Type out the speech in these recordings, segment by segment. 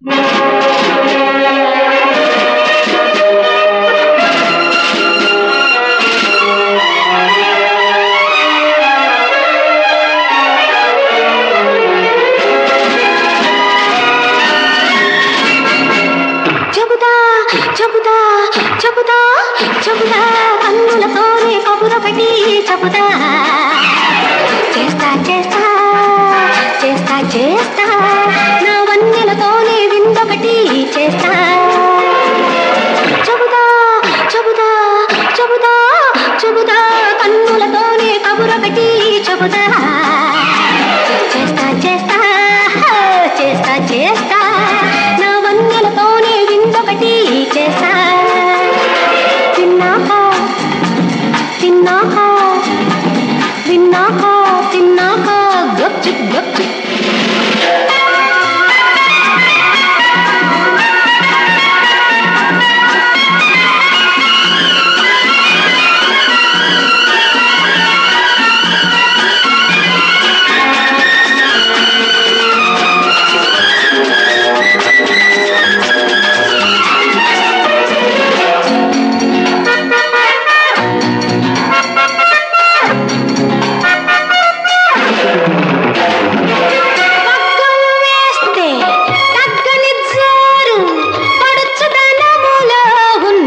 చెబుతా చెబుతా చెబుతా చెబుతా కన్నులతోనే కబురొకటి చెబుతా చేస్తా చేస్తా చేస్తా చేస్తా నా వన్నెలతోనే విందొకటి చేస్తా చెబుతా చెబుతా చెబుతా చెబుతా కన్నులతోనే కబురొకటి చెబుతా చేస్తా చేస్తా చేస్తా చేస్తా నా వన్నెలతోనే విందొకటి చేస్తా తిన్నాక తిన్నాక విన్నాక తిన్నాక గప్చిప్ గప్చిప్ పక్కలు వేస్తే తగ్గని జోరు పడుచుదనములో ఉన్న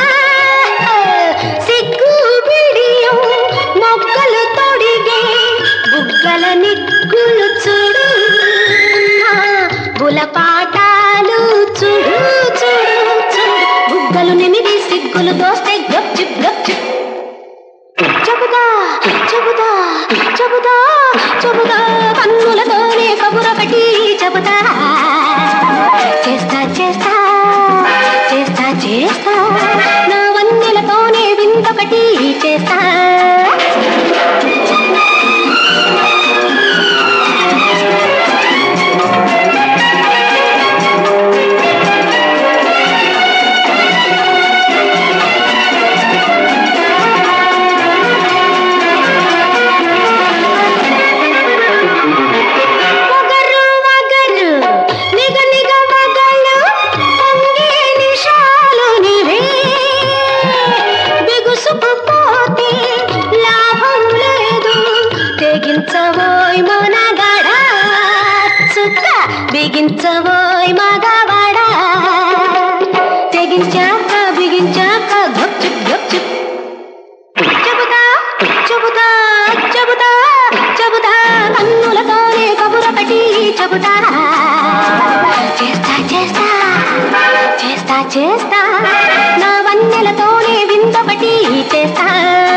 సిగ్గు బిడియం మొగ్గలు తొడిగే బుగ్గల నిగ్గులు చూడు గులపాటాలు చూడు చూడు చూడు బుగ్గలు నిమిది సిగ్గులు దోస్తే గప్చిప్ గప్చిప్ చెబుతా చెబుతా చెబుతా చెబుతా కన్నులతోనే కబురొకటి చెబుతా చేస్తా చేస్తా చేస్తా చేస్తా నా వన్నెలతోనే విందొకటి చేస్తా వగరు వగరు నిగ నిగ వగలు పొంగే నిషాలు నివే బిగుసుకుపోతే లాభం లేదు తెగించబోయ్ మనగడా చుక్క బిగించబోయ్ మగవాడా తెగించాక బిగించాక గప్చుప్ గప్చుప్ చెబుతా చెబుతా చెబుతా చెబుతా కన్నులతోనే కబురొకటి చెబుతా చేస్తా చేస్తా చేస్తా చేస్తా నా వన్నెలతోనే విందొకటి చేస్తా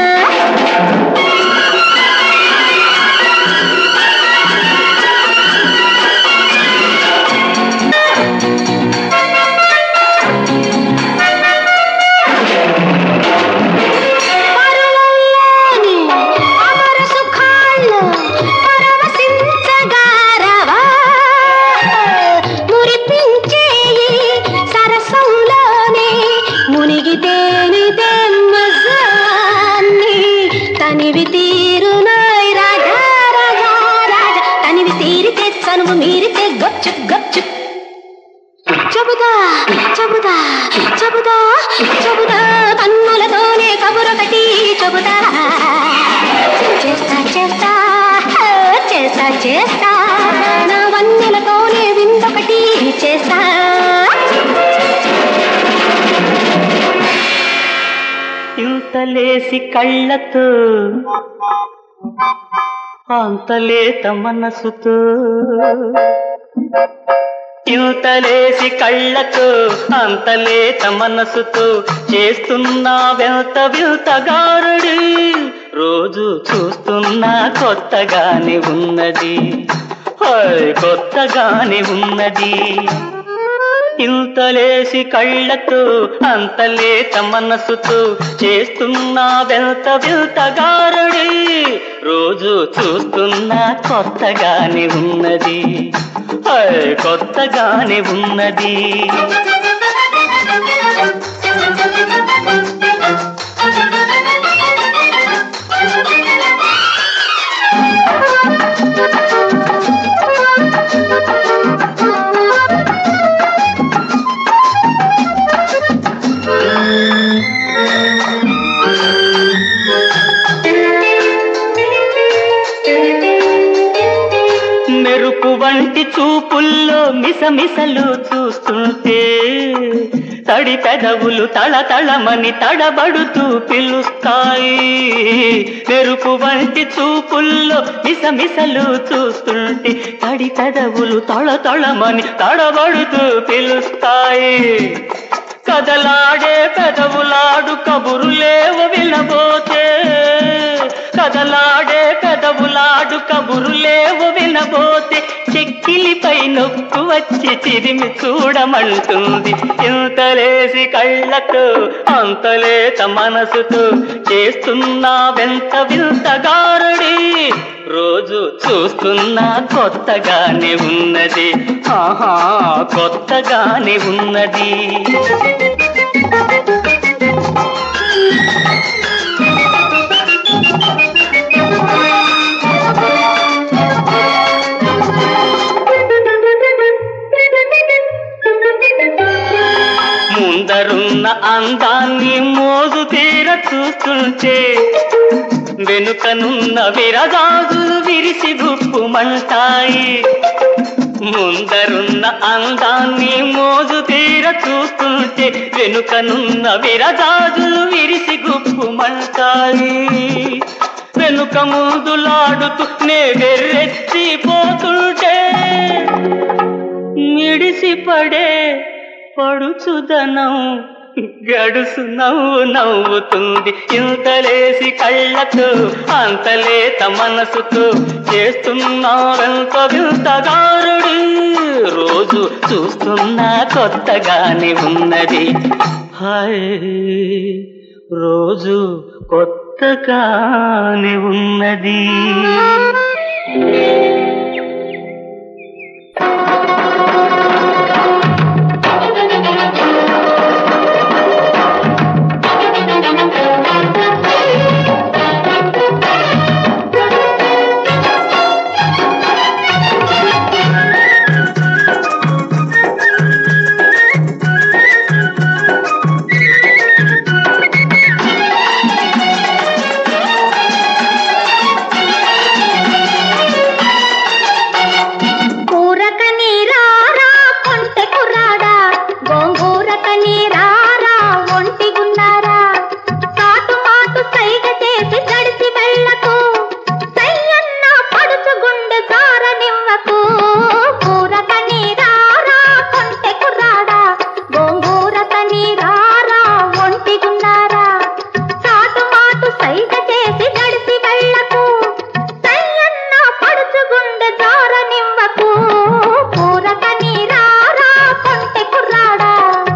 పరువల్లోని అమర సుఖాల్లో పరవశించగారవా. మురిపించే ఈ సరసంలోనే మునిగితేనిదే మజాన్ని. తనివి తీరునాయ్ రాజా రాజా రాజా తనివి తీరితే చనువు మీరితే గప్చుప్ గప్చుప్ చెబుతా చెబుతా చెబుతా చెబుతా కన్నులతోనే కబురొకటి చెబుతా చేస్తా చేస్తా చేస్తా చేస్తా నా వన్నెలతోనే విందొకటి చేస్తా ఇంతలేసి కళ్ళతో అంతలేత మనసుతో ఇంతలేసి కళ్ళతో అంతలేత మనసుతో చేస్తున్నా వెంత వింతగారుడి రోజు చూస్తున్నా కొత్తగానే ఉన్నది హాయ్ కొత్తగానే ఉన్నది ఇంతలేసి కళ్ళతో అంతలేత మనసుతో చేస్తున్నా వెంత వింతగారుడి రోజు చూస్తున్నా కొత్తగానే ఉన్నది హాయ్ కొత్తగానే ఉన్నది వంటి చూపుల్లో మిసమిసలు చూస్తుంటే తడి పెదవులు తళతళమని తడబడుతూ పిలుస్తాయి మెరుపు వంటి చూపుల్లో మిసమిసలు చూస్తుంటే తడి పెదవులు తళతళమని తడబడుతూ పిలుస్తాయి కదలాడే పెదవులాడు కబురులేవ వినబోతే కదలాడే పెదవులాడు కబురులేవ వినబోతే చెక్కిలిపై నొక్కు వచ్చి చిరిమి చూడమంటుంది ఇంతలేసి కళ్ళతో అంతలేత మనసుతో చేస్తున్నా వెంత వింతగారుడి రోజు చూస్తున్నా కొత్తగానే ఉన్నది ఆహా కొత్తగానే ఉన్నది ముందరున్న అందాన్ని మోజు తీర చూస్తుంటే వెనుకనున్న విరగాజులు విరిసి గుప్పుమంటాయి ముందరున్న అందాన్ని మోజు తీర చూస్తుంటే వెనుకనున్న విరగాజులు విరిసి గుప్పుమంటాయి వెనుక ముందులాడుతూ నే వెర్రెత్తిపోతుంటే మిడిసి పడే పడుచుదనం గడుసు నవ్వు నవ్వుతుంది ఇంతలేసి కళ్ళతో అంతలేత మనసుతో చేస్తున్నారంత వింతగారుడు రోజు చూస్తున్నా కొత్తగానే ఉన్నది హాయ్ రోజు కొత్తగానే ఉన్నది కూరక నీరారా కొంటె కుర్రాడా గోంగూరక నీరారా ఒంటి గున్నారా కాటు మాటు సైగ చేసి తడిసి వెళ్ళకు సయ్యన్న పడుచు గుండె జారనివ్వకు కూరక నీరారా కొంటె కుర్రాడా గోంగూరక నీరారా ఒంటి గున్నారా కాటు మాటు సైగ చేసి తడిసి వెళ్ళకు సయ్యన్న పడుచు గుండె జారనివ్వకు కూరక నీరారా కొంటె కుర్రాడా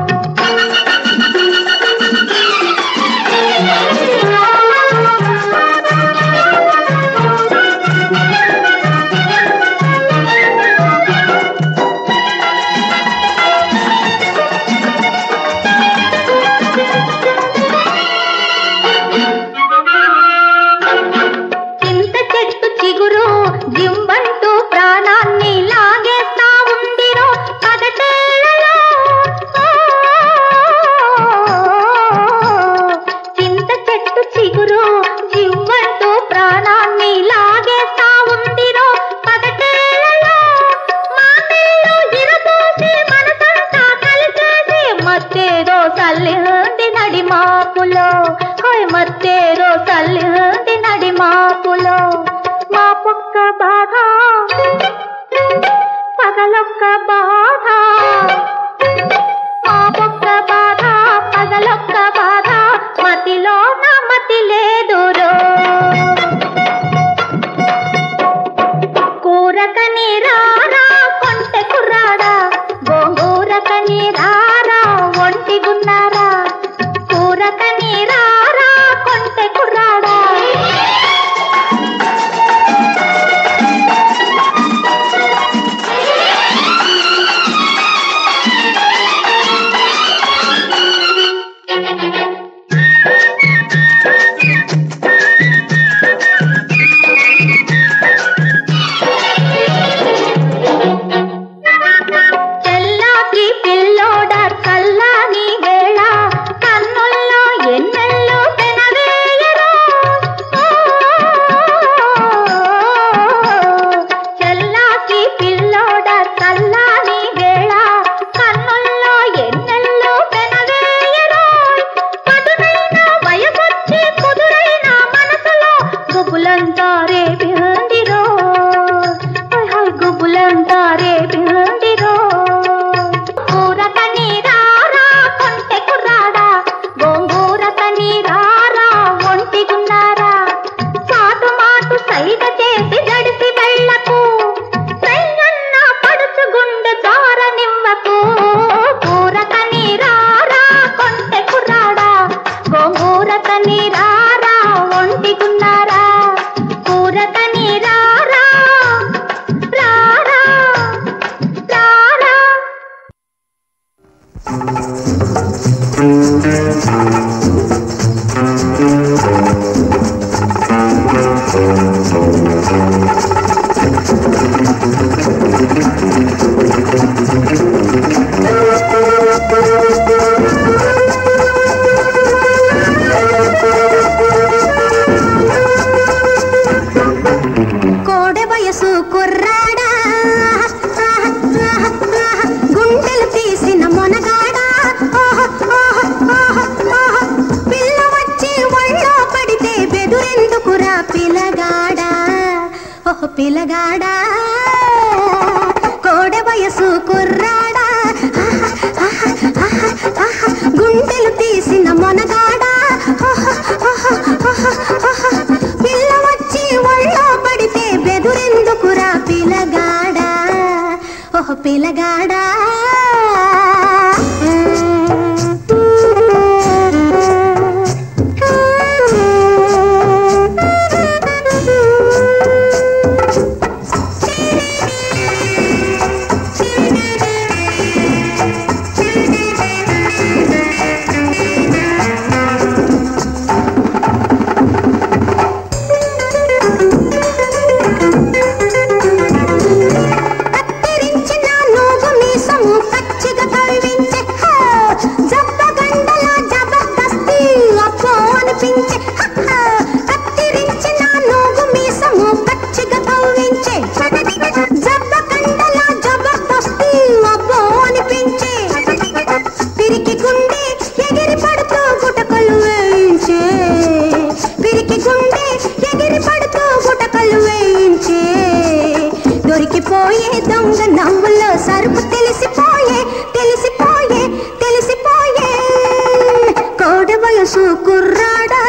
చింత చెట్టు చిగురు జింబంటూ ప్రాణాన్ని లాగేస్తా ఉందిరో పదటేళ్లలో చింత చెట్టు చిగురు జింబంటూ ప్రాణాన్ని లాగేస్తా ఉందిరో పదటేళ్లలో మాటల్లో ఇరపోసి మనసంతా కలిసేసి మత్తేదో చల్లింది నడి మాపులో హోయ్ మత్తేదో చల్లింది నడి మాపులో మా పొక్క బాధ పగలొక్క బాధ మా పొక్క బాధ పగలొక్క బాధ మతిలో నా మతి లేదురో కూరక నీరారా కొంటె కుర్రాడా గోంగూరక నీరారా ఒంటి గున్నారా కూరక నీరారా కొంటె కుర్రాడా కోడె వయసు కుర్రాడా గుండెలు తీసిన మొనగాడా ఓహో, ఓహో, ఓహో, ఓహో. పిల్ల వచ్చి ఒళ్ళో పడితే బెదురెందుకురా పిలగాడా ఓహో పిలగాడా కోడె వయసు కుర్రాడా గుండెలు తీసిన మొనగాడా ఓహో, ఓహో, ఓహో, ఓహో. పిల్ల వచ్చి ఒళ్ళో పడితే బెదురెందుకురా పిలగాడా ఓహో పిలగాడా కత్తిరించిన నూగు మీసము పచ్చిగా కవ్వించే హా! జబ్బగండల జబర్దస్తి అబ్బో అనిపించే హా, హా! కత్తిరించిన నూగు మీసము పచ్చిగా కవ్వించే జబ్బగండల జబర్దస్తి అబ్బో అనిపించే పిరికి గుండె ఎగిరి పడుతూ గుటకలు వేయించే పిరికి గుండె ఎగిరి పడుతూ గుటకలు వేయించే దొరికిపోయే దొంగ నవ్వుల్లో సరుకు తెలిసిపోయే తెలిసిపోయే తెలిసిపోయే కోడ వయసు కుర్రాడా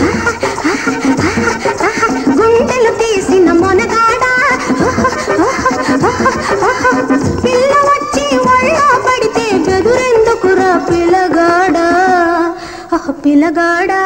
గుండెలు తీసిన మొనగాడా పిల్ల వచ్చి ఒళ్ళో పడితే బెదురెందుకురా పిల్లగాడా ఆహ్, పిల్లగాడా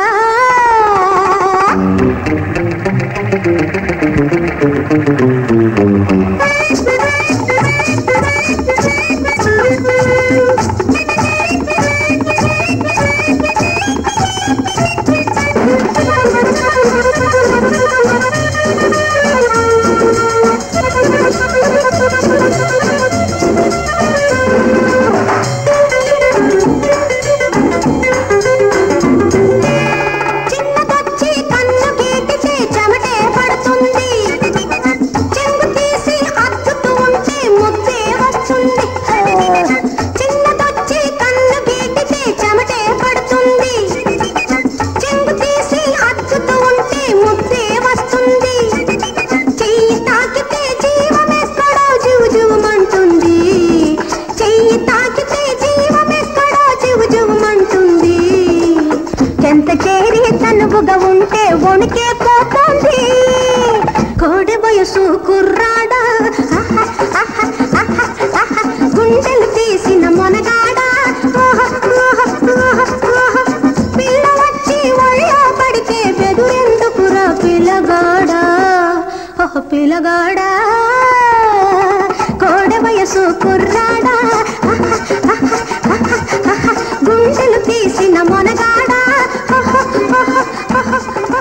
చిన్నదొచ్చి కన్ను గీటితే చెమటే పడుతుంది చెంగు తీసి హత్తుతూ ఉంటే ముద్దే వస్తుంది చిన్నదొచ్చి కన్ను గీటితే చెమటే పడుతుంది చెంగు తీసి హత్తుతూ ఉంటే ముద్దే వస్తుంది చెయ్యి తాకితే జీవమేస్తాడో జీవు జీవమంటుంది చెయ్యి తాకితే జీవమేస్తాడో జీవు జీవమంటుంది ఎంత చేరి తనువుగా ఉంటే వణికే పోతుంది కోడి వయసు కుర్రాడా ఆహా, ఆహా, ఆహా, ఆహా, గుండెలు తీసిన మొనగాడా ఓహో, ఓహో, ఓహో, ఓహో. పిల్ల వచ్చి ఒళ్ళో పడితే బెదురెందుకురా పిల్లగాడా ఓహో పిల్లగాడా కోడె వయసు కుర్రాడా ఆహా, ఆహా, ఆహా, ఆహా, గుండెలు తీసిన మొనగాడా ఓహో, ఓహో, ఓహో,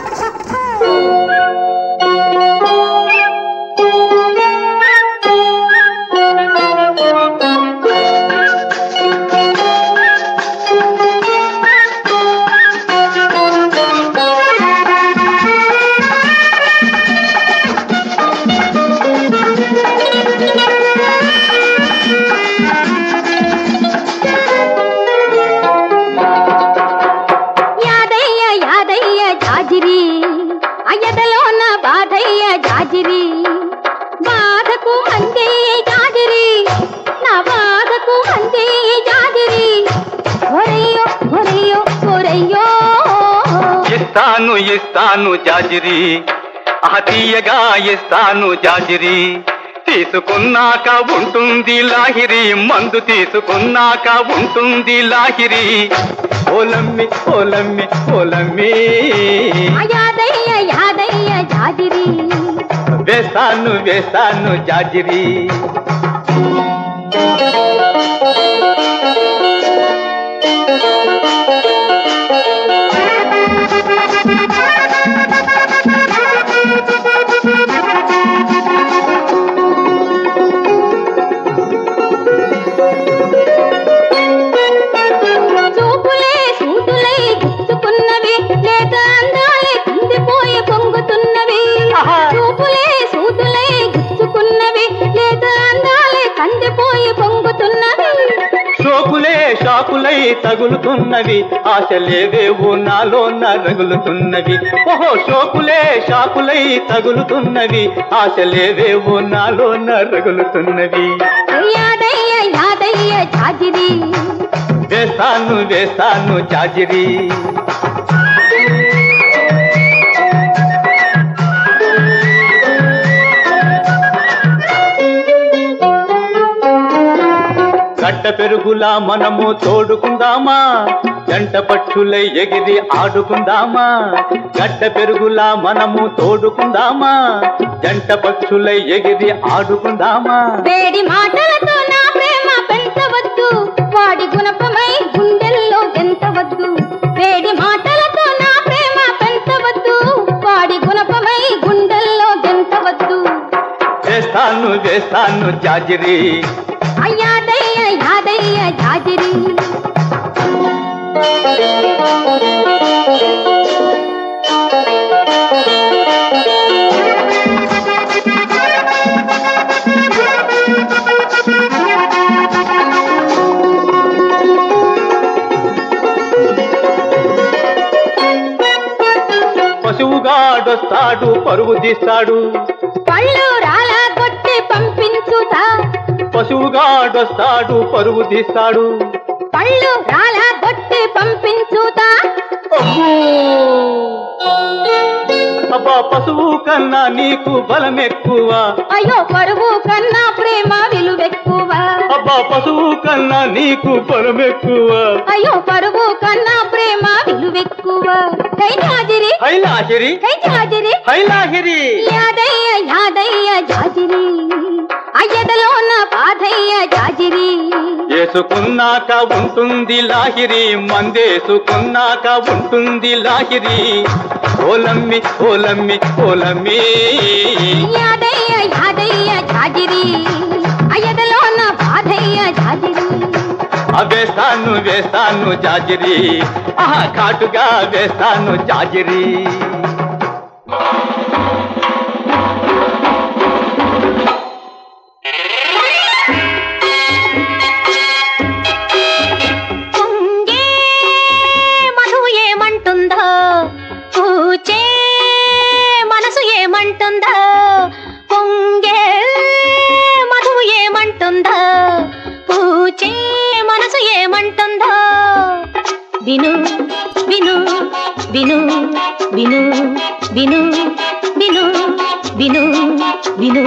యాదయ్య యాదయ్య జాజిరి అయ్యదలోన బాధయ్య జాజిరి బాధకు అందే జాజిరి నా బాధకు అందే జాజిరి ఒరయ్యో ఒరయ్యో ఒరయ్యో ఇస్తాను ఇస్తాను జాజిరి ఆ తీయగా ఇస్తాను జాజిరి తీసుకున్నాక ఉంటుంది లాహిరి మందు తీసుకున్నాక ఉంటుంది లాహిరి ఓలమ్మి ఓలమ్మి ఓలమ్మి యాదయ్య యాదయ్య జాజిరి వేస్తాను వేస్తాను జాజిరి షోకులే షాకులై తగులుతున్నవి ఆశలేవేవో నాలో రగులుతున్నవి ఓహో షోకులే షాకులై తగులుతున్నవి ఆశలేవేవో నాలో రగులుతున్నవి యాదయ్య యాదయ్య జాజిరి వేస్తాను వేస్తాను జాజిరి గడ్డ పెరుగులా మనము తోడుకుందామా జంట పక్షులై ఎగిరి ఆడుకుందామా గడ్డ పెరుగులా మనము తోడుకుందామా జంట పక్షులై ఎగిరి ఆడుకుందామా వేడి మాటలతో నా ప్రేమ పెంచవద్దు వాడి గుణపమై గుండెల్లో గెంతవద్దు వేడి మాటలతో నా ప్రేమ పెంచవద్దు వాడి గుణపమై గుండెల్లో గెంతవద్దు వేస్తాను వేస్తాను జాజిరి అయ్యాదయ్య యాదయ్య జాజిరి పశువుగాడొస్తాడు పరుగు తీస్తాడు పళ్ళు రాలా కొట్టి పంపించుతా పశువుగాడొస్తాడు పరుగు తీస్తాడు పళ్ళు రాలా కొట్టి పంపించుతా అబ్బో! అబ్బా పశువు కన్నా నీకు బలం ఎక్కువ అయ్యో పరువు కన్నా ప్రేమ విలువెక్కువ అబ్బా పశువు కన్నా నీకు బలం ఎక్కువ అయ్యో పరువు కన్నా ప్రేమ విలువెక్కువ కై జాజిరి హైలాహిరి కై జాజిరి హైలాహిరి యాదయ్య యాదయ్య జాజిరి అయ్యదలోన బాధయ్య జాజిరి వేసుకున్నాక ఉంటుంది లాహిరి మందేసుకున్నాక ఉంటుంది లాహిరి ఓలమ్మి ఓలమ్మి ఓలమ్మి యాదయ్య యాదయ్య జాజిరి అయ్యదలోన బాధయ్య జాజిరి ఆ వేస్తాను వేస్తాను జాజిరి ఆహా ఘాటుగా వేస్తాను జాజిరి పొంగే మధువు ఏమంటుందో పూచే మనసు ఏమంటుందో పొంగే మధువు ఏమంటుందో పూచే మనసు ఏమంటుందో విను విను విను విను విను విను విను విను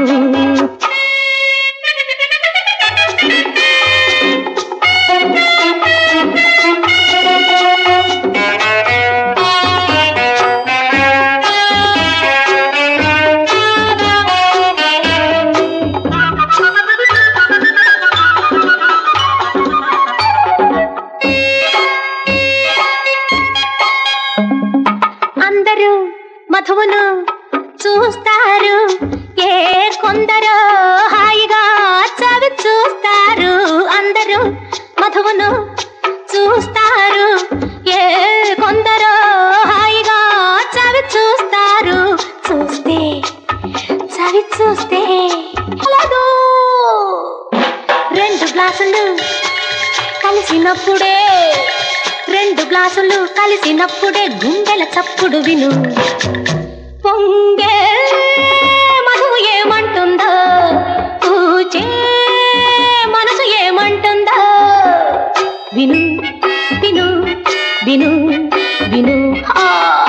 అందరూ మధువును చూస్తారు ఏ కొందరు హాయిగా చవి చూస్తారు అందరూ మధువును చూస్తారు ఏ కొందరు హాయిగా చవి చూస్తారు చూస్తే చవి చూస్తే అలాగో రెండు గ్లాసులు కలిసినప్పుడే రెండు గ్లాసులు కలిసినప్పుడే గుండెల చప్పుడు విను పొంగే మధువు ఏమంటుందో పూచే మనసు ఏమంటుందో విను విను విను విను ఆ.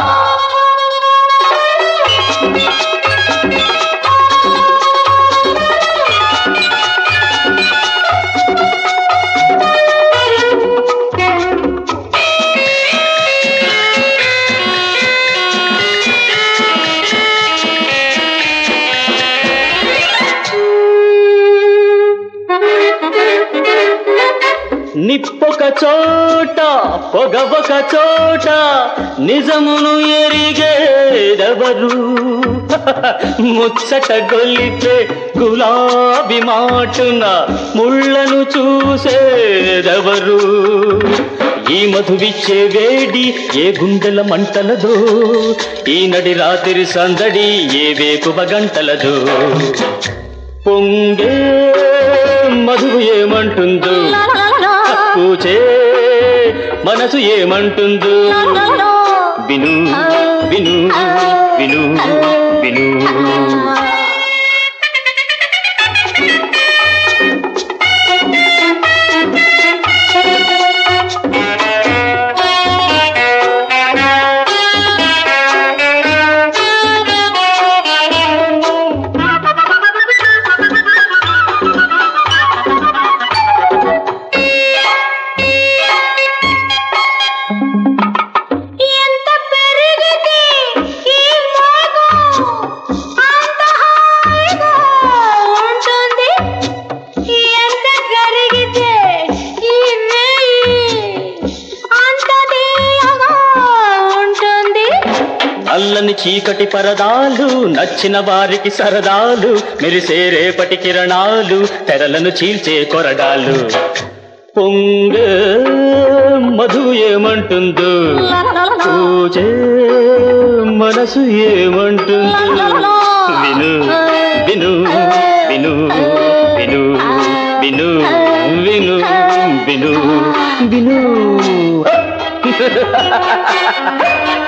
నిప్పొక చోట పొగ ఒక చోట నిజమును ఎరిగేదెవరు ముచ్చట గొలిపే గులాబీ మాటున ముళ్ళను చూసేదెవరు ఈ మధువిచ్చే వేడి ఏ గుండెల మంటలదో ఈ నడి రాత్రి సందడి ఏ వేకువ గంటలదో పొంగే మధువు ఏమంటుందో పూచ మనసు ఏమంటుందో విను విను విను విను ఎంత పెరిగితే ఈ మోగం అంత హాయిగా ఉంటుంది ఎంత కరిగితే ఈ నెయ్యి అంత తీయగా ఉంటుంది నల్లని చీకటి పరదాలు నచ్చిన వారికి సరదాలు మెరిసే రేపటి కిరణాలు తెరలను చీల్చే కొరడాలు పొంగ మధు ఏమంటుందో పూజే మనసు ఏమంటుందో విను విను విను విను విను విను విను విను